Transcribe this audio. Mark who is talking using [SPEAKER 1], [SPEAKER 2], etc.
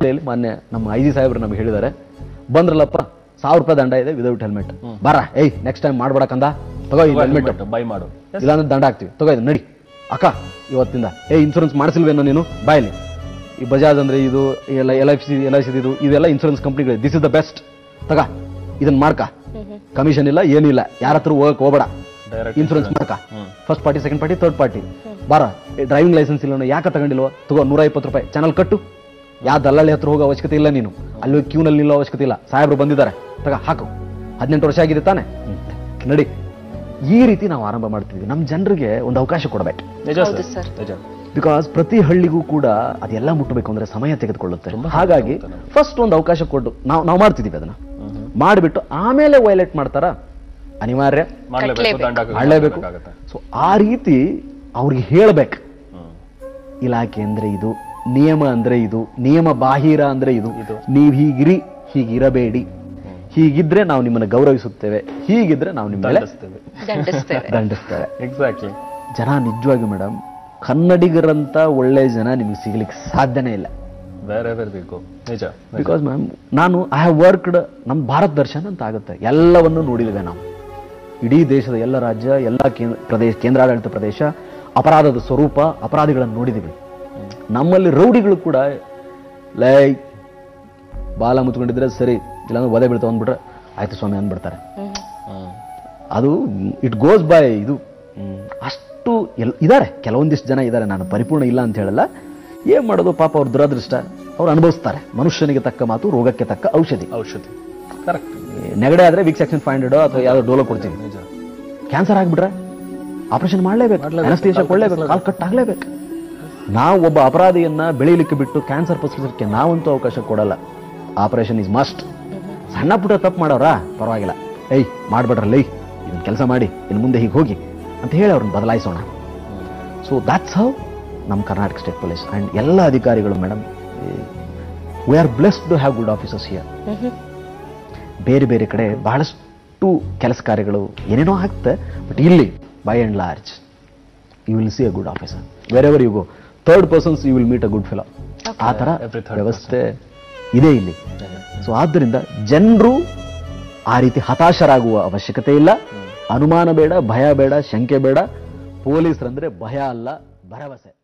[SPEAKER 1] ಇಲ್ಲಿ ಮೊನ್ನೆ ನಮ್ಮ ಐ ಜಿ ಸಾಹೇಬ್ರು ನಮ್ಗೆ ಹೇಳಿದ್ದಾರೆ ಬಂದ್ರಲ್ಲಪ್ಪ ಸಾವಿರ ರೂಪಾಯಿ ದಂಡ ಇದೆ ವಿದೌಟ್ ಹೆಲ್ಮೆಟ್ ಬಾರ ಏಯ್ ನೆಕ್ಸ್ಟ್ ಟೈಮ್ ಮಾಡ್ಬೇಡಕ್ಕಂದ ತಗೋ ಈ ಹೆಲ್ಮೆಟ್
[SPEAKER 2] ಬೈ ಮಾಡು
[SPEAKER 1] ಇಲ್ಲಾಂದ್ರೆ ದಂಡ ಹಾಕ್ತೀವಿ ತಗೋ ಇದು ನಡಿ ಅಕ್ಕ ಇವತ್ತಿಂದ ಏ ಇನ್ಶೂರೆನ್ಸ್ ಮಾಡಿಸಿಲ್ವೇನೋ ನೀನು ಬಾಯಲ್ಲಿ ಈ ಬಜಾಜ್ ಅಂದ್ರೆ ಇದು ಎಲ್ಲ L I C L I C ಇದು ಇದೆಲ್ಲ ಇನ್ಶೂರೆನ್ಸ್ ಕಂಪ್ನಿಗಳು ದಿಸ್ ಇಸ್ ದ ಬೆಸ್ಟ್ ತಗ ಇದನ್ನ ಮಾಡ್ಕ ಕಮಿಷನ್ ಇಲ್ಲ ಏನಿಲ್ಲ ಯಾರ ಹತ್ರ ಹೋಗಕ್ ಹೋಗ್ಬೇಡ
[SPEAKER 2] ಡೈರೆಕ್ಟ್
[SPEAKER 1] ಇನ್ಶೂರೆನ್ಸ್ ಮಾಡ್ಕ first party second party third party ಬಾರ ಡ್ರೈವಿಂಗ್ ಲೈಸೆನ್ಸ್ ಇಲ್ಲ ಯಾಕೆ ತಗೊಂಡಿಲ್ವೋ ತಗೋ ನೂರ ಇಪ್ಪತ್ತು ರೂಪಾಯಿ ಚಾನಲ್ ಕಟ್ಟು ಯಾವ ದಲ್ಲಾಳಿ ಹತ್ರ ಹೋಗೋ ಅವಶ್ಯಕತೆ ಇಲ್ಲ ನೀನು ಅಲ್ಲಿ ಕ್ಯೂನಲ್ಲಿ ನಿಲ್ಲೋ ಅವಶ್ಯಕತೆ ಇಲ್ಲ ಸಾಹೇಬ್ರು ಬಂದಿದ್ದಾರೆ ತಗ ಹಾಕು ಹದಿನೆಂಟು ವರ್ಷ ಆಗಿದೆ ತಾನೆ ನಡಿ ಈ ರೀತಿ ನಾವು ಆರಂಭ ಮಾಡ್ತಿದ್ವಿ ನಮ್ಮ ಜನರಿಗೆ ಒಂದು ಅವಕಾಶ ಕೊಡಬೇಕು
[SPEAKER 2] ನಿಜ
[SPEAKER 3] ಹೌದು
[SPEAKER 2] ಸರ್
[SPEAKER 3] ಸರ್.
[SPEAKER 2] ನಿಜ
[SPEAKER 1] ಬಿಕಾಸ್ ಪ್ರತಿ ಹಳ್ಳಿಗೂ ಕೂಡ ಅದೆಲ್ಲ ಮುಟ್ಟಬೇಕು ಅಂದ್ರೆ ಸಮಯ ತೆಗೆದುಕೊಳ್ಳುತ್ತೆ ಹಾಗಾಗಿ ಫಸ್ಟ್ ಒಂದು ಅವಕಾಶ ಕೊಟ್ಟು ನಾವು ನಾವು ಮಾಡ್ತಿದೀವಿ ಅದನ್ನ ಮಾಡಿಬಿಟ್ಟು ಆಮೇಲೆ ವೈಲೇಟ್ ಮಾಡ್ತಾರ ಅನಿವಾರ್ಯ
[SPEAKER 2] ಮಾಡ್ಲೇಬೇಕು ದಂಡ
[SPEAKER 1] ಮಾಡಲೇಬೇಕು
[SPEAKER 2] ಆಗುತ್ತೆ
[SPEAKER 1] ಸೊ ಆ ರೀತಿ ಅವ್ರಿಗೆ ಹೇಳ್ಬೇಕು ಇಲಾಖೆ ಅಂದ್ರೆ ಇದು ನಿಯಮ ಅಂದ್ರೆ ಇದು ನಿಯಮ ಬಾಹಿರ ಅಂದ್ರೆ ಇದು ನೀವು ಹೀಗಿರಿ ಹೀಗಿರಬೇಡಿ ಹೀಗಿದ್ರೆ ನಾವು ನಿಮ್ಮನ್ನು ಗೌರವಿಸುತ್ತೇವೆ ಹೀಗಿದ್ರೆ ನಾವು ನಿಮ್ಮ ಮೇಲೆ
[SPEAKER 3] ದಂಡಿಸ್ತೇವೆ
[SPEAKER 1] ದಂಡಿಸ್ತೇವೆ
[SPEAKER 2] ಎಕ್ಸಾಕ್ಟ್ಲಿ
[SPEAKER 1] ಜನ ನಿಜವಾಗಿ ಮೇಡಮ್ ಕನ್ನಡಿಗರಂತ ಒಳ್ಳೆ ಜನ ನಿಮಗೆ ಸಿಗ್ಲಿಕ್ಕೆ ಸಾಧ್ಯನೇ ಇಲ್ಲ
[SPEAKER 2] ಬೇರೆ ಬೇರೆ ಬೇಕು ನಿಜ
[SPEAKER 1] ಬಿಕಾಸ್ ಮ್ಯಾಮ್ ನಾನು ಐ ಹ್ಯಾವ್ ವರ್ಕ್ಡ್ ನಮ್ಮ ಭಾರತ್ ದರ್ಶನ್ ಅಂತ ಆಗುತ್ತೆ ಎಲ್ಲವನ್ನು ನೋಡಿದ್ದೇವೆ ನಾವು ಇಡೀ ದೇಶದ ಎಲ್ಲ ರಾಜ್ಯ ಎಲ್ಲ ಕೇಂದ್ರ ಪ್ರದೇಶ ಕೇಂದ್ರಾಡಳಿತ ಪ್ರದೇಶ ಅಪರಾಧದ ಸ್ವರೂಪ ಅಪರಾಧಿಗಳನ್ನು ನೋಡಿದ್ದೀವಿ ನಮ್ಮಲ್ಲಿ ರೌಡಿಗಳು ಕೂಡ ಲೈ ಬಾಲ ಮುತ್ಕೊಂಡಿದ್ರೆ ಸರಿ ಇಲ್ಲಾಂದ್ರೆ ಒದೆ ಬೀಳ್ತಾವ ಅಂದ್ಬಿಟ್ರೆ ಆಯ್ತು ಸ್ವಾಮಿ ಅಂದ್ಬಿಡ್ತಾರೆ
[SPEAKER 2] ಹ್ಮ್
[SPEAKER 1] ಅದು ಇಟ್ ಗೋಸ್ ಬೈ ಇದು ಮ್, ಅಷ್ಟು ಎಲ್ ಇದ್ದಾರೆ ಕೆಲವೊಂದಿಷ್ಟು ಜನ ಇದ್ದಾರೆ ನಾನು ಪರಿಪೂರ್ಣ ಇಲ್ಲ ಅಂತ ಹೇಳಲ್ಲ ಏನ್ ಮಾಡೋದು ಪಾಪ ಅವ್ರ ದುರದೃಷ್ಟ ಅವ್ರು ಅನುಭವಿಸ್ತಾರೆ ಮನುಷ್ಯನಿಗೆ ತಕ್ಕ ಮಾತು ರೋಗಕ್ಕೆ ತಕ್ಕ ಔಷಧಿ
[SPEAKER 2] ಔಷಧಿ ಕರೆಕ್ಟ್
[SPEAKER 1] ಈ ನೆಗಡೆ ಆದ್ರೆ ವಿಕ್ ಸೆಕ್ಷನ್ ಫೈವ್ ಹಂಡ್ರೆಡ್ ಅಥವಾ ಯಾವ್ದೋ ಡೋಲೋ ಕೊಡ್ತೀವಿ
[SPEAKER 2] ನಿಜ
[SPEAKER 1] ಕ್ಯಾನ್ಸರ್ ಆಗ್ಬಿಟ್ರೆ ಆಪರೇಷನ್ ಮಾಡಲೇಬೇಕು ಅನಸ್ತೇಷ ಕೊಡಲೇಬೇಕು ಕಾಲ್ ಕಟ್ ಆಗ್ಲೇಬೇಕು ನಾವು ಒಬ್ಬ ಅಪರಾಧಿಯನ್ನ ಬೆಳೀಲಿಕ್ಕೆ ಬಿಟ್ಟು ಕ್ಯಾನ್ಸರ್ ಪಸರಿಸಲಿಕ್ಕೆ ನಾವಂತೂ ಅವಕಾಶ ಕೊಡಲ್ಲ ಆಪರೇಷನ್ ಇಸ್ ಮಸ್ಟ್ ಸಣ್ಣ ಪುಟ್ಟ ತಪ್ಪು ಮಾಡೋರಾ ಪರವಾಗಿಲ್ಲ ಏಯ್ ಮಾಡ್ಬೇಡ್ರಲ್ಲ ಏಯ್ ಇದನ್ನ ಕೆಲಸ ಮಾಡಿ ಇನ್ನು ಮುಂದೆ ಹೀಗೆ ಹೋಗಿ ಅಂತ ಹೇಳಿ ಅವ್ರನ್ನ ಬದಲಾಯಿಸೋಣ ಸೊ ದಾಟ್ಸ್ ಹೌ ನಮ್ಮ ಕರ್ನಾಟಕ ಸ್ಟೇಟ್ ಪೊಲೀಸ್ ಆ್ಯಂಡ್ ಎಲ್ಲ ಅಧಿಕಾರಿಗಳು madam we are blessed to have good officers here ಬೇರೆ ಬೇರೆ ಕಡೆ ಬಹಳಷ್ಟು ಕೆಲಸ ಕಾರ್ಯಗಳು ಏನೇನೋ ಆಗ್ತದೆ ಬಟ್ ಇಲ್ಲಿ by and large you will see a good officer wherever you go third persons you will meet a good fellow ಆ ಥರ
[SPEAKER 2] Every third
[SPEAKER 1] ವ್ಯವಸ್ಥೆ ಇದೆ ಇಲ್ಲಿ ಸೊ ಆದ್ದರಿಂದ ಜನರು ಆ ರೀತಿ ಹತಾಶರಾಗುವ ಅವಶ್ಯಕತೆ ಇಲ್ಲ ಅನುಮಾನ ಬೇಡ ಭಯ ಬೇಡ ಶಂಕೆ ಬೇಡ ಪೊಲೀಸರಂದ್ರೆ ಭಯ ಅಲ್ಲ ಭರವಸೆ